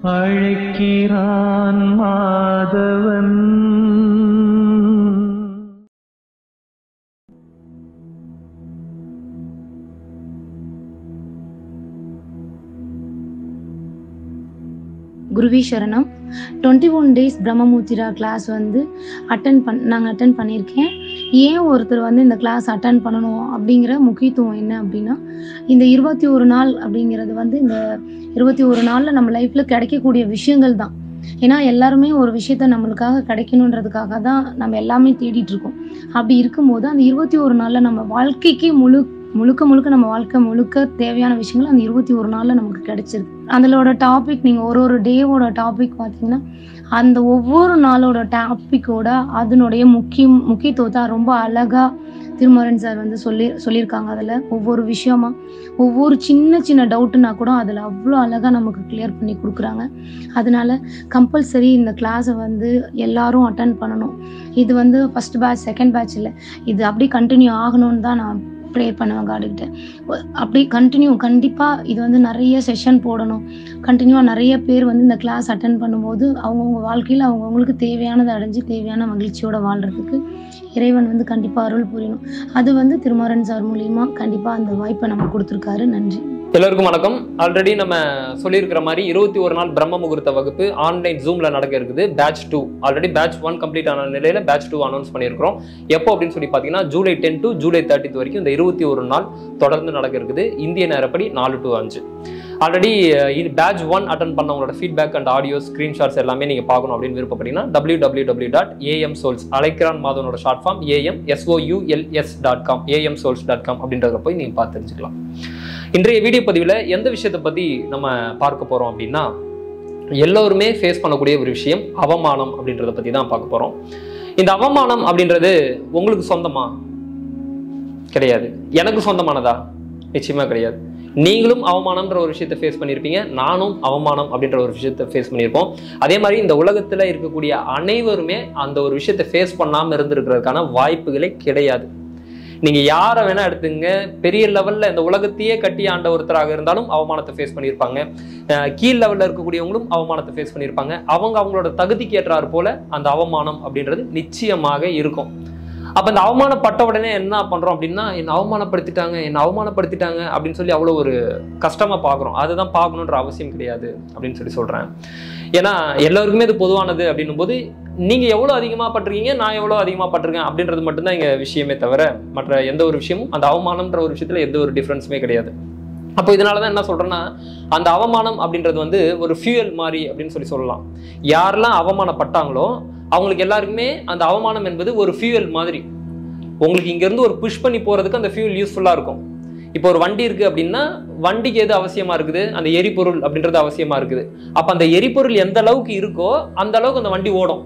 அழைக்கிறான் மாதவன் குருவி சரணம் டுவெண்ட்டி ஒன் டேஸ் பிரம்மமூர்த்திரா கிளாஸ் வந்து அட்டன் பண் நாங்கள் அட்டன் பண்ணியிருக்கேன் ஏன் ஒருத்தர் வந்து இந்த கிளாஸ் அட்டன் பண்ணணும் அப்படிங்கிற முக்கியத்துவம் என்ன அப்படின்னா இந்த இருபத்தி ஒரு நாள் அப்படிங்கிறது வந்து இந்த இருபத்தி ஒரு நாளில் நம்ம லைஃப்பில் கிடைக்கக்கூடிய விஷயங்கள் தான் ஏன்னா எல்லாருமே ஒரு விஷயத்த நம்மளுக்காக கிடைக்கணுன்றதுக்காக தான் நம்ம எல்லாமே தேடிட்டு இருக்கோம் அப்படி இருக்கும்போது அந்த இருபத்தி ஒரு நாளில் நம்ம வாழ்க்கைக்கு முழு முழுக்க முழுக்க நம்ம வாழ்க்கை முழுக்க தேவையான விஷயங்கள் அந்த இருபத்தி ஒரு நாளில் நமக்கு கிடைச்சிருக்கு அதிலோட டாபிக் நீங்கள் ஒரு ஒரு டேவோட டாபிக் பார்த்தீங்கன்னா அந்த ஒவ்வொரு நாளோட டாப்பிக்கோட அதனுடைய முக்கியம் முக்கியத்துவத்தை ரொம்ப அழகாக திருமரன் சார் வந்து சொல்லி சொல்லியிருக்காங்க அதில் ஒவ்வொரு விஷயமா ஒவ்வொரு சின்ன சின்ன டவுட்டுனா கூட அதில் அவ்வளோ அழகாக நமக்கு கிளியர் பண்ணி கொடுக்குறாங்க அதனால கம்பல்சரி இந்த கிளாஸை வந்து எல்லாரும் அட்டன் பண்ணணும் இது வந்து ஃபஸ்ட் பேட்ச் செகண்ட் பேட்ச் இல்லை இது அப்படியே கண்டினியூ ஆகணும்னு தான் நான் ப்ரேயர் பண்ணுவேன் காடுகிட்ட அப்படி கண்டினியூ கண்டிப்பாக இது வந்து நிறைய செஷன் போடணும் கண்டினியூவாக நிறைய பேர் வந்து இந்த கிளாஸ் அட்டன் பண்ணும்போது அவங்கவுங்க வாழ்க்கையில் அவங்கவுங்களுக்கு தேவையானதை அடைஞ்சு தேவையான மகிழ்ச்சியோட வாழ்கிறதுக்கு இறைவன் வந்து கண்டிப்பாக அருள் புரியணும் அது வந்து திருமாறன் சார் மூலியமா கண்டிப்பாக அந்த வாய்ப்பை நம்ம கொடுத்துருக்காரு நன்றி எல்லோருக்கும் வணக்கம் ஆல்ரெடி நம்ம சொல்லியிருக்கிற மாதிரி இருபத்தி ஒரு நாள் பிரம்ம முகூர்த்த வகுப்பு ஆன்லைன் ஜூம்ல நடக்க இருக்குது batch two already batch one complete ஆன நிலையில பேட்ச் டூ அனௌன்ஸ் பண்ணியிருக்கிறோம் எப்போ அப்படின்னு சொல்லி பார்த்தீங்கன்னா July ten to July thirtieth வரைக்கும் இந்த இருபத்தி ஒரு நாள் தொடர்ந்து நடக்க இருக்குது இந்திய நேரப்படி நாலு டு அஞ்சு ஆல்ரெடி இது பேட்ச் ஒன் அட்டன் பண்ணவங்களோட ஃபீட்பேக் அண்ட் ஆடியோ ஸ்க்ரீன்ஷாட்ஸ் எல்லாமே நீங்கள் பார்க்கணும் அப்படின்னு விருப்பப்பட்டீங்கன்னா W W W dot AM souls அலைக்ரான் மாதவனோட short form AM S O U L S dot com AM souls dot com அப்படின்றத போய் நீங்கள் பார்த்து தெரிஞ்சுக்கலாம் இன்றைய வீடியோ பதிவில் எந்த விஷயத்தை பற்றி நம்ம பார்க்க போகிறோம் அப்படின்னா எல்லோருமே ஃபேஸ் பண்ணக்கூடிய ஒரு விஷயம் அவமானம் அப்படின்றத பற்றி தான் பார்க்க போகிறோம் இந்த அவமானம் அப்படின்றது உங்களுக்கு சொந்தமா கிடையாது எனக்கு சொந்தமானதா நிச்சயமா கிடையாது நீங்களும் அவமானம்ன்ற ஒரு விஷயத்தை ஃபேஸ் பண்ணியிருப்பீங்க நானும் அவமானம் அப்படின்ற ஒரு விஷயத்தை ஃபேஸ் பண்ணியிருப்போம் அதே மாதிரி இந்த உலகத்தில் இருக்கக்கூடிய அனைவருமே அந்த ஒரு விஷயத்தை ஃபேஸ் பண்ணாமல் இருந்திருக்கிறதுக்கான வாய்ப்புகளே கிடையாது நீங்க யாரை வேணா எடுத்துங்க பெரிய லெவல்ல இந்த உலகத்தையே கட்டி ஆண்ட ஒருத்தராக இருந்தாலும் அவமானத்தை ஃபேஸ் பண்ணியிருப்பாங்க அஹ் கீழ் லெவல்ல இருக்கக்கூடியவங்களும் அவமானத்தை ஃபேஸ் பண்ணியிருப்பாங்க அவங்க அவங்களோட தகுதிக்கு ஏற்றாறு போல அந்த அவமானம் அப்படின்றது நிச்சயமாக இருக்கும் அப்ப இந்த அவமானப்பட்ட உடனே என்ன பண்றோம் அப்படின்னா என்ன அவமானப்படுத்திட்டாங்க என்ன அவமானப்படுத்திட்டாங்க அப்படின்னு சொல்லி அவ்வளோ ஒரு கஷ்டமா பார்க்குறோம் அதுதான் பார்க்கணுன்ற அவசியம் கிடையாது அப்படின்னு சொல்லி சொல்றேன் ஏன்னா எல்லாருக்குமே இது பொதுவானது அப்படின்னும் போது நீங்க எவ்வளவு அதிகமா பட்டிருக்கீங்க நான் எவ்வளவு அதிகமா பட்டிருக்கேன் அப்படின்றது மட்டும்தான் இங்க விஷயமே தவிர மற்ற எந்த ஒரு விஷயமும் அந்த அவமானம்ன்ற ஒரு விஷயத்துல எந்த ஒரு டிஃபரன்ஸுமே கிடையாது அப்போ இதனால தான் என்ன சொல்றேன்னா அந்த அவமானம் அப்படின்றது வந்து ஒரு ஃபியூயல் மாதிரி அப்படின்னு சொல்லி சொல்லலாம் யாரெல்லாம் அவமானப்பட்டாங்களோ அவங்களுக்கு எல்லாருக்குமே அந்த அவமானம் என்பது ஒரு ஃபியூயல் மாதிரி உங்களுக்கு இங்கேருந்து ஒரு புஷ் பண்ணி போகிறதுக்கு அந்த ஃபியூல் யூஸ்ஃபுல்லாக இருக்கும் இப்போ ஒரு வண்டி இருக்குது அப்படின்னா வண்டிக்கு எது அவசியமாக இருக்குது அந்த எரிபொருள் அப்படின்றது அவசியமாக இருக்குது அப்போ அந்த எரிபொருள் எந்த அளவுக்கு இருக்கோ அந்த அளவுக்கு அந்த வண்டி ஓடும்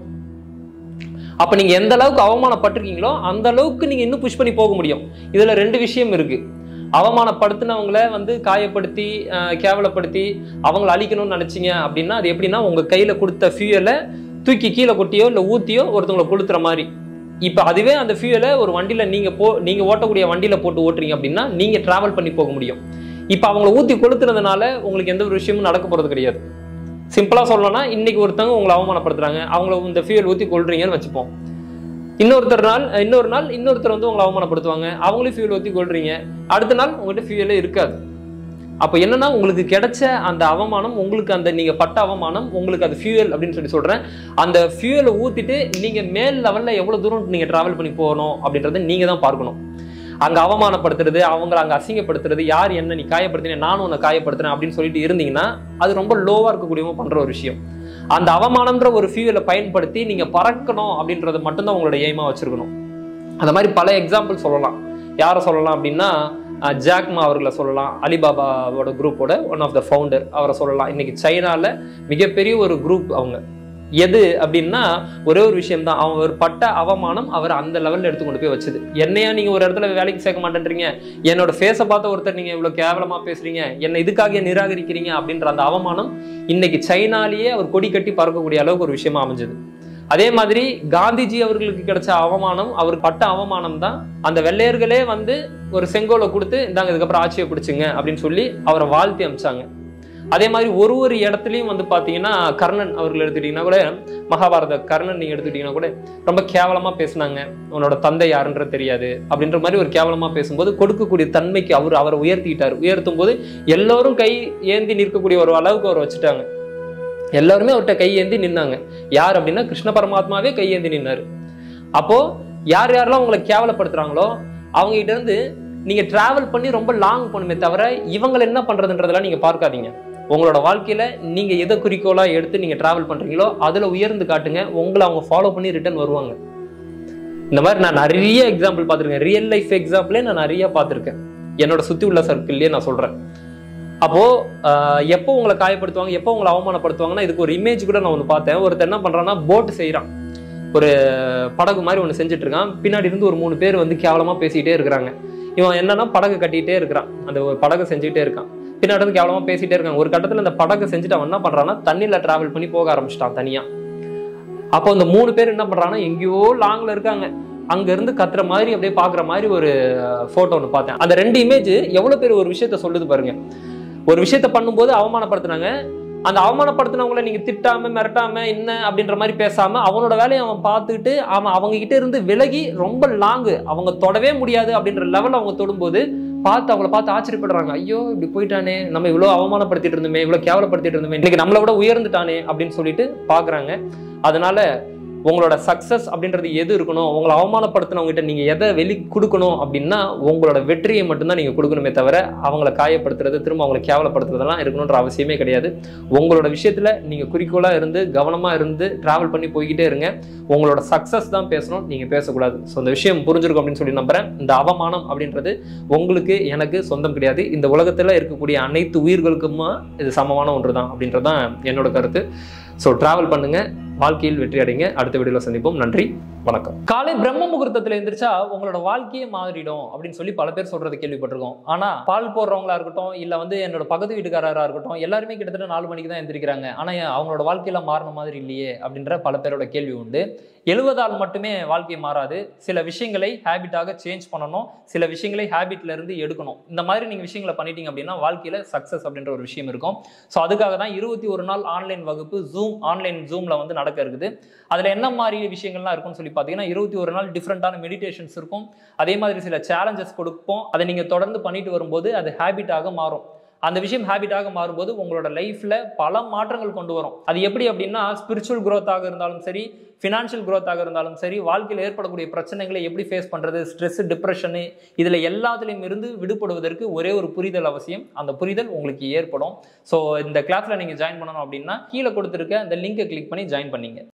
அப்போ நீங்கள் எந்த அளவுக்கு அவமானப்பட்டிருக்கீங்களோ அந்த அளவுக்கு நீங்கள் இன்னும் புஷ் பண்ணி போக முடியும் இதில் ரெண்டு விஷயம் இருக்குது அவமானப்படுத்தினவங்கள வந்து காயப்படுத்தி அஹ், கேவலப்படுத்தி அவங்கள அழிக்கணும்னு நினைச்சீங்க அப்படின்னா அது எப்படின்னா உங்க கையில கொடுத்த ஃபியூயலை தூக்கி கீழே கொட்டியோ இல்லை ஊத்தியோ ஒருத்தவங்களை கொளுத்துற மாதிரி இப்போ அதுவே அந்த ஃபியூயலை ஒரு வண்டியில நீங்க போ நீங்க ஓட்டக்கூடிய வண்டியில போட்டு ஓட்டுறீங்க அப்படின்னா நீங்க டிராவல் பண்ணி போக முடியும் இப்போ அவங்கள ஊத்தி கொளுத்துறதுனால உங்களுக்கு எந்த ஒரு விஷயமும் நடக்க போறது கிடையாது சிம்பிளா சொல்லணும்னா இன்னைக்கு ஒருத்தவங்க உங்களை அவமானப்படுத்துறாங்க அவங்கள இந்த ஃபியூயல் ஊத்தி கொள்றீங்கன்னு வச்சுப்போம் இன்னொருத்தர் நாள் இன்னொரு நாள் இன்னொருத்தர் வந்து உங்களை அவமானப்படுத்துவாங்க அவங்களையும் ஃபியூல் ஊற்றி கொள்றீங்க அடுத்த நாள் உங்கள்கிட்ட ஃபியூலே இருக்காது அப்போ என்னன்னா உங்களுக்கு கிடைச்ச அந்த அவமானம் உங்களுக்கு அந்த நீங்க பட்ட அவமானம் உங்களுக்கு அது ஃபியூயல் அப்படின்னு சொல்லி சொல்றேன் அந்த ஃபியூயலை ஊத்திட்டு நீங்க மேல் லெவல்ல எவ்வளவு தூரம் நீங்க டிராவல் பண்ணி போகணும் அப்படின்றத நீங்க தான் பார்க்கணும் அங்க அவமானப்படுத்துறது அவங்கள அங்க அசிங்கப்படுத்துறது யார் என்ன நீ காயப்படுத்தின நானும் உன்னை காயப்படுத்துறேன் அப்படின்னு சொல்லிட்டு இருந்தீங்கன்னா அது ரொம்ப லோவா இருக்கக்கூடியவங்க பண்ற ஒரு விஷயம் அந்த அவமானம்ன்ற ஒரு ஃபியூலை பயன்படுத்தி நீங்க பறக்கணும் அப்படின்றது மட்டும்தான் உங்களோட எய்மா வச்சிருக்கணும் அந்த மாதிரி பல எக்ஸாம்பிள் சொல்லலாம் யாரை சொல்லலாம் அப்படின்னா அஹ், ஜாக்மா அவர்களை சொல்லலாம் அலிபாபாவோட குரூப்போட ஒன் ஆஃப் த ஃபவுண்டர் அவரை சொல்லலாம் இன்னைக்கு சைனால மிகப்பெரிய ஒரு குரூப் அவங்க எது அப்படின்னா ஒரே ஒரு விஷயம் தான் அவன் ஒரு பட்ட அவமானம் அவர் அந்த லெவல்ல எடுத்து கொண்டு போய் வச்சது என்னையா நீங்க ஒரு இடத்துல வேலைக்கு சேர்க்க மாட்டேன்றீங்க என்னோட ஃபேஸை பார்த்த ஒருத்தர் நீங்க இவ்வளவு கேவலமா பேசுறீங்க என்னை இதுக்காக நிராகரிக்கிறீங்க அப்படின்ற அந்த அவமானம் இன்னைக்கு சைனாலேயே அவர் கொடி கட்டி பறக்கக்கூடிய அளவுக்கு ஒரு விஷயமா அமைஞ்சது அதே மாதிரி காந்திஜி அவர்களுக்கு கிடைச்ச அவமானம் அவர் பட்ட அவமானம் தான் அந்த வெள்ளையர்களே வந்து ஒரு செங்கோலை கொடுத்து இந்தாங்க இதுக்கப்புறம் ஆட்சியை பிடிச்சுங்க அப்படின்னு சொல்லி அவரை வாழ்த்தி அமிச்சாங்க அதே மாதிரி ஒரு ஒரு இடத்துலையும் வந்து பார்த்தீங்கன்னா கர்ணன் அவர்கள் எடுத்துக்கிட்டிங்கன்னா கூட மகாபாரத கர்ணன் நீங்கள் எடுத்துக்கிட்டிங்கன்னா கூட ரொம்ப கேவலமாக பேசுனாங்க உன்னோட தந்தை யாருன்றது தெரியாது அப்படின்ற மாதிரி ஒரு கேவலமாக பேசும்போது கொடுக்கக்கூடிய தன்மைக்கு அவர் அவரை உயர்த்திக்கிட்டார் உயர்த்தும் போது எல்லோரும் கை ஏந்தி நிற்கக்கூடிய ஒரு அளவுக்கு அவர் வச்சுட்டாங்க எல்லாருமே அவர்கிட்ட கை ஏந்தி நின்னாங்க யார் அப்படின்னா கிருஷ்ண பரமாத்மாவே கை ஏந்தி நின்னாரு அப்போ யார் யாரெல்லாம் உங்களை கேவலப்படுத்துறாங்களோ அவங்க கிட்ட இருந்து நீங்க டிராவல் பண்ணி ரொம்ப லாங் பண்ணுமே தவிர இவங்களை என்ன பண்றதுன்றதெல்லாம் நீங்க பார்க்காதீங்க உங்களோட வாழ்க்கையில நீங்க எதை குறிக்கோளா எடுத்து நீங்க டிராவல் பண்றீங்களோ அதுல உயர்ந்து காட்டுங்க உங்களை அவங்க ஃபாலோ பண்ணி ரிட்டர்ன் வருவாங்க இந்த மாதிரி நான் நிறைய எக்ஸாம்பிள் பார்த்துருக்கேன் ரியல் லைஃப் எக்ஸாம்பிளே நான் நிறைய பார்த்துருக்கேன் என்னோட சுத்தி உள்ள சர்க்கிள்லயே நான் சொல்றேன் அப்போ ஆஹ், எப்போ உங்களை காயப்படுத்துவாங்க எப்போ உங்களை அவமானப்படுத்துவாங்கன்னா இதுக்கு ஒரு இமேஜ் கூட நான் ஒன்று பார்த்தேன் ஒருத்தர் என்ன பண்றான்னா போட் செய்றான் ஒரு படகு மாதிரி ஒன்று செஞ்சுட்டு இருக்கான் பின்னாடி இருந்து ஒரு மூணு பேர் வந்து கேவலமா பேசிக்கிட்டே இருக்கிறாங்க இவன் என்னன்னா படகு கட்டிக்கிட்டே இருக்கிறான் அந்த ஒரு படகு செஞ்சுக்கிட்டே இருக்கான் பின்னாடி இருந்து கேவலமா பேசிட்டே இருக்காங்க ஒரு கட்டத்துல அந்த படகு செஞ்சுட்டு அவன் என்ன பண்றான்னா தண்ணியில டிராவல் பண்ணி போக ஆரம்பிச்சிட்டான் தனியா அப்போ அந்த மூணு பேர் என்ன பண்றாங்கன்னா எங்கேயோ லாங்ல இருக்காங்க அங்க இருந்து கத்துற மாதிரி அப்படியே பாக்குற மாதிரி ஒரு போட்டோ ஒன்று பார்த்தேன் அந்த ரெண்டு இமேஜ் எவ்வளவு பேர் ஒரு விஷயத்த சொல்லுது பாருங்க ஒரு விஷயத்த பண்ணும்போது அவமானப்படுத்துனாங்க அந்த அவமானப்படுத்தினவங்கள நீங்க திட்டாம மிரட்டாம என்ன அப்படின்ற மாதிரி பேசாம அவனோட வேலையை அவன் பார்த்துக்கிட்டு அவன் அவங்க கிட்ட இருந்து விலகி ரொம்ப லாங்கு அவங்க தொடவே முடியாது அப்படின்ற லெவல் அவங்க தொடும்போது பார்த்து அவங்கள பார்த்து ஆச்சரியப்படுறாங்க ஐயோ இப்படி போயிட்டானே நம்ம இவ்வளோ அவமானப்படுத்திட்டு இருந்தோமே இவ்வளோ கேவலப்படுத்திட்டு இருந்தோமே இன்னைக்கு நம்மளை விட உயர்ந்துட்டானே அப்படின்னு சொல்லிட்டு பார்க்குறாங்க அதனால உங்களோட சக்சஸ் அப்படின்றது எது இருக்கணும் உங்களை அவமானப்படுத்தினவங்க கிட்ட நீங்க எதை வெளி கொடுக்கணும் அப்படின்னா உங்களோட வெற்றியை மட்டும்தான் நீங்க கொடுக்கணுமே தவிர அவங்கள காயப்படுத்துறது திரும்ப அவங்களை கேவலப்படுத்துறதெல்லாம் இருக்கணுன்ற அவசியமே கிடையாது உங்களோட விஷயத்துல நீங்க குறிக்கோளா இருந்து கவனமா இருந்து டிராவல் பண்ணி போய்கிட்டே இருங்க உங்களோட சக்சஸ் தான் பேசணும் நீங்க பேசக்கூடாது ஸோ இந்த விஷயம் புரிஞ்சிருக்கும் அப்படின்னு சொல்லி நம்புறேன் இந்த அவமானம் அப்படின்றது உங்களுக்கு எனக்கு சொந்தம் கிடையாது இந்த உலகத்துல இருக்கக்கூடிய அனைத்து உயிர்களுக்குமா இது சமமான ஒன்று தான் அப்படின்றது தான் என்னோட கருத்து ஸோ டிராவல் பண்ணுங்க வாழ்க்கையில் வெற்றி அடைங்க அடுத்த வீடியோவில் சந்திப்போம் நன்றி வணக்கம் காலை பிரம்ம முகூர்த்தத்தில் எந்திரிச்சா உங்களோட வாழ்க்கையே மாறிடும் அப்படின்னு சொல்லி பல பேர் சொல்றது கேள்விப்பட்டிருக்கோம் ஆனா பால் போடுறவங்களா இருக்கட்டும் இல்ல வந்து என்னோட பக்கத்து வீட்டுக்காரரா இருக்கட்டும் எல்லாருமே கிட்டத்தட்ட நாலு மணிக்கு தான் எந்திரிக்கிறாங்க ஆனா ஏன் அவங்களோட வாழ்க்கையில மாறின மாதிரி இல்லையே அப்படின்ற பல பேரோட கேள்வி உண்டு எழுவதால் மட்டுமே வாழ்க்கை மாறாது சில விஷயங்களை ஹேபிட்டாக சேஞ்ச் பண்ணணும் சில விஷயங்களை ஹேபிட்ல இருந்து எடுக்கணும் இந்த மாதிரி நீங்க விஷயங்களை பண்ணிட்டீங்க அப்படின்னா வாழ்க்கையில சக்சஸ் அப்படின்ற ஒரு விஷயம் இருக்கும் ஸோ அதுக்காக தான் இருபத்தி ஒரு நாள் ஆன்லைன் வகுப்பு ஜூம் ஆன்லைன் ஜூம்ல வந்து நடக்க இருக்குது அதுல என்ன மாதிரி விஷயங்கள்லாம் இருக்கும்னு சொல்லி பார்த்தீங்கன்னா இருபத்தி ஒரு நாள் டிஃப்ரெண்டான மெடிடேஷன்ஸ் இருக்கும் அதே மாதிரி சில சேலஞ்சஸ் கொடுப்போம் அதை நீங்க தொடர்ந்து பண்ணிட்டு வரும்போது அது ஹேபிட்டாக மாறும் அந்த விஷயம் ஹேபிட்டாக மாறும்போது உங்களோட லைஃப்ல பல மாற்றங்கள் கொண்டு வரும் அது எப்படி அப்படின்னா ஸ்பிரிச்சுவல் growth-ஆக இருந்தாலும் சரி ஃபினான்ஷியல் growth-ஆக இருந்தாலும் சரி வாழ்க்கையில் ஏற்படக்கூடிய பிரச்சனைகளை எப்படி ஃபேஸ் பண்றது ஸ்ட்ரெஸ் டிப்ரெஷனு இதுல எல்லாத்துலேயும் இருந்து விடுபடுவதற்கு ஒரே ஒரு புரிதல் அவசியம் அந்த புரிதல் உங்களுக்கு ஏற்படும் ஸோ இந்த கிளாஸ்ல நீங்க ஜாயின் பண்ணணும் அப்படின்னா கீழே கொடுத்துருக்க அந்த லிங்கை கிளிக் பண்ணி ஜாயின் பண்ணீங்க